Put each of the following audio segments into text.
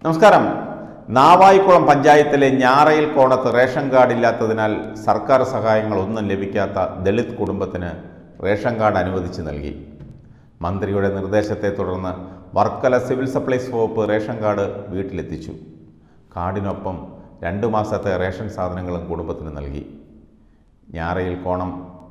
നമസ്കാരം നാവായിക്കുളം പഞ്ചായത്തിലെ ഞാറയിൽ കോണത്ത് ration card ഇല്ലാത്തതിനാൽ സർക്കാർ സഹായങ്ങളൊന്നും ലഭിക്കാത്ത ദളിത് കുടുംബത്തിന് റേഷൻ കാർഡ് അനുവദിച്ച് നൽകി മന്ത്രിയുടെ നിർദ്ദേശത്തെ തുടർന്ന് വർക്കല സിവിൽ സപ്ലൈസ് വകുപ്പ് റേഷൻ കാർഡ് വീട്ടിലെത്തിച്ചു കാർഡിനൊപ്പം രണ്ടു മാസത്തെ റേഷൻ സാധനങ്ങളും കുടുംബത്തിന് നൽകി ഞാറയിൽ കോണം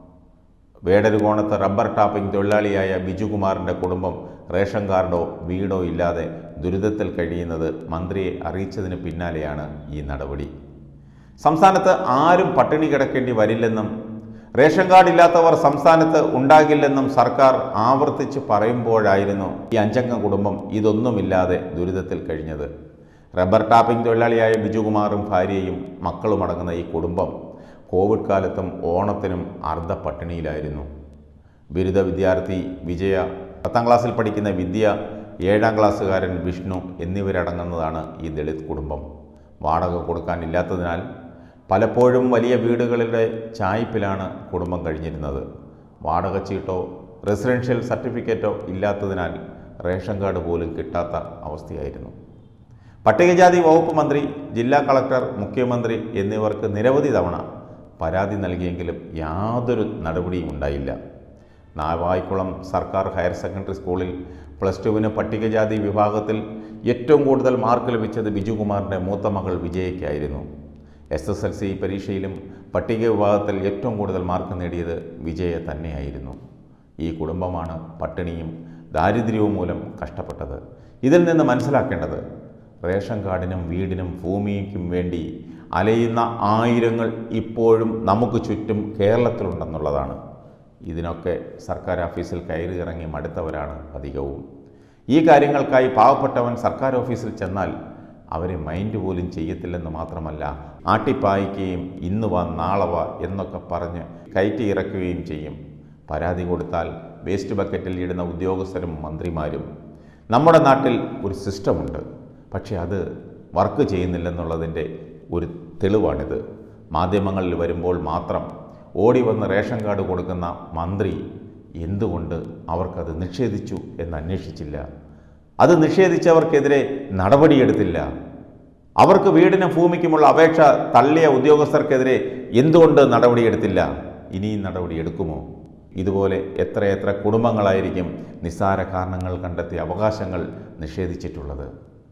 വേടരുകോണത്ത് റബ്ബർ ടാപ്പിംഗ് തൊഴിലാളിയായ ബിജുകുമാറിൻ്റെ കുടുംബം റേഷൻ കാർഡോ വീടോ ഇല്ലാതെ ദുരിതത്തിൽ കഴിയുന്നത് മന്ത്രിയെ അറിയിച്ചതിന് പിന്നാലെയാണ് ഈ നടപടി സംസ്ഥാനത്ത് ആരും പട്ടിണി കിടക്കേണ്ടി വരില്ലെന്നും റേഷൻ കാർഡ് ഇല്ലാത്തവർ സംസ്ഥാനത്ത് ഉണ്ടാകില്ലെന്നും സർക്കാർ ആവർത്തിച്ച് പറയുമ്പോഴായിരുന്നു ഈ അഞ്ചംഗ കുടുംബം ഇതൊന്നുമില്ലാതെ ദുരിതത്തിൽ കഴിഞ്ഞത് റബ്ബർ ടാപ്പിംഗ് തൊഴിലാളിയായ ബിജുകുമാറും ഭാര്യയും മക്കളും അടങ്ങുന്ന ഈ കുടുംബം കോവിഡ് കാലത്തും ഓണത്തിനും അർദ്ധ പട്ടിണിയിലായിരുന്നു ബിരുദ വിദ്യാർത്ഥി വിജയ പത്താം ക്ലാസ്സിൽ പഠിക്കുന്ന വിദ്യ ഏഴാം ക്ലാസ്സുകാരൻ വിഷ്ണു എന്നിവരടങ്ങുന്നതാണ് ഈ ദളിത് കുടുംബം വാടക കൊടുക്കാനില്ലാത്തതിനാൽ പലപ്പോഴും വലിയ വീടുകളുടെ ചായ്പിലാണ് കുടുംബം കഴിഞ്ഞിരുന്നത് വാടക ചീട്ടോ റെസിഡൻഷ്യൽ സർട്ടിഫിക്കറ്റോ ഇല്ലാത്തതിനാൽ റേഷൻ കാർഡ് പോലും കിട്ടാത്ത അവസ്ഥയായിരുന്നു പട്ടികജാതി വകുപ്പ് മന്ത്രി ജില്ലാ കളക്ടർ മുഖ്യമന്ത്രി എന്നിവർക്ക് നിരവധി തവണ പരാതി നൽകിയെങ്കിലും യാതൊരു നടപടിയും ഉണ്ടായില്ല നാവായിക്കുളം സർക്കാർ ഹയർ സെക്കൻഡറി സ്കൂളിൽ പ്ലസ് ടുവിന് പട്ടികജാതി വിഭാഗത്തിൽ ഏറ്റവും കൂടുതൽ മാർക്ക് ലഭിച്ചത് ബിജുകുമാറിൻ്റെ മൂത്ത മകൾ വിജയയ്ക്കായിരുന്നു എസ് എസ് എൽ സി പരീക്ഷയിലും പട്ടിക വിഭാഗത്തിൽ ഏറ്റവും കൂടുതൽ മാർക്ക് നേടിയത് വിജയ തന്നെയായിരുന്നു ഈ കുടുംബമാണ് പട്ടിണിയും ദാരിദ്ര്യവും മൂലം കഷ്ടപ്പെട്ടത് ഇതിൽ നിന്ന് മനസ്സിലാക്കേണ്ടത് റേഷൻ കാർഡിനും വീടിനും ഭൂമിക്കും വേണ്ടി അലയുന്ന ആയിരങ്ങൾ ഇപ്പോഴും നമുക്ക് ചുറ്റും കേരളത്തിലുണ്ടെന്നുള്ളതാണ് ഇതിനൊക്കെ സർക്കാർ ഓഫീസിൽ കയറി ഇറങ്ങി മടുത്തവരാണ് അധികവും ഈ കാര്യങ്ങൾക്കായി പാവപ്പെട്ടവൻ സർക്കാർ ഓഫീസിൽ ചെന്നാൽ അവരെ മൈൻഡ് പോലും ചെയ്യത്തില്ലെന്ന് മാത്രമല്ല ആട്ടിപ്പായിക്കുകയും ഇന്ന് വാ നാളെ വാ എന്നൊക്കെ പറഞ്ഞ് കയറ്റി ഇറക്കുകയും ചെയ്യും പരാതി കൊടുത്താൽ വേസ്റ്റ് ബക്കറ്റിൽ ഇടുന്ന ഉദ്യോഗസ്ഥരും മന്ത്രിമാരും നമ്മുടെ നാട്ടിൽ ഒരു സിസ്റ്റമുണ്ട് പക്ഷേ അത് വർക്ക് ചെയ്യുന്നില്ലെന്നുള്ളതിൻ്റെ ഒരു തെളിവാണിത് മാധ്യമങ്ങളിൽ വരുമ്പോൾ മാത്രം ഓടി വന്ന് റേഷൻ കാർഡ് കൊടുക്കുന്ന മന്ത്രി എന്തുകൊണ്ട് അവർക്കത് നിഷേധിച്ചു എന്ന് അന്വേഷിച്ചില്ല അത് നിഷേധിച്ചവർക്കെതിരെ നടപടിയെടുത്തില്ല അവർക്ക് വീടിനും ഭൂമിക്കുമുള്ള അപേക്ഷ തള്ളിയ ഉദ്യോഗസ്ഥർക്കെതിരെ എന്തുകൊണ്ട് നടപടിയെടുത്തില്ല ഇനിയും നടപടിയെടുക്കുമോ ഇതുപോലെ എത്രയെത്ര കുടുംബങ്ങളായിരിക്കും നിസ്സാര കാരണങ്ങൾ കണ്ടെത്തിയ അവകാശങ്ങൾ നിഷേധിച്ചിട്ടുള്ളത്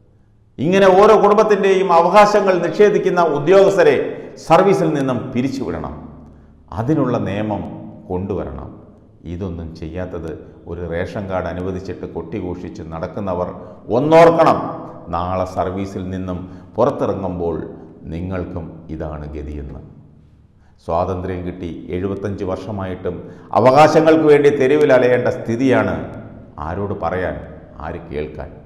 ഇങ്ങനെ ഓരോ കുടുംബത്തിൻ്റെയും അവകാശങ്ങൾ നിഷേധിക്കുന്ന ഉദ്യോഗസ്ഥരെ സർവീസിൽ നിന്നും പിരിച്ചുവിടണം അതിനുള്ള നിയമം കൊണ്ടുവരണം ഇതൊന്നും ചെയ്യാത്തത് ഒരു റേഷൻ കാർഡ് അനുവദിച്ചിട്ട് കൊട്ടിഘോഷിച്ച് നടക്കുന്നവർ ഒന്നോർക്കണം നാളെ സർവീസിൽ നിന്നും പുറത്തിറങ്ങുമ്പോൾ നിങ്ങൾക്കും ഇതാണ് ഗതിയെന്ന് സ്വാതന്ത്ര്യം കിട്ടി എഴുപത്തഞ്ച് വർഷമായിട്ടും അവകാശങ്ങൾക്ക് വേണ്ടി തെരുവിൽ അലയേണ്ട സ്ഥിതിയാണ് ആരോട് പറയാൻ ആര് കേൾക്കാൻ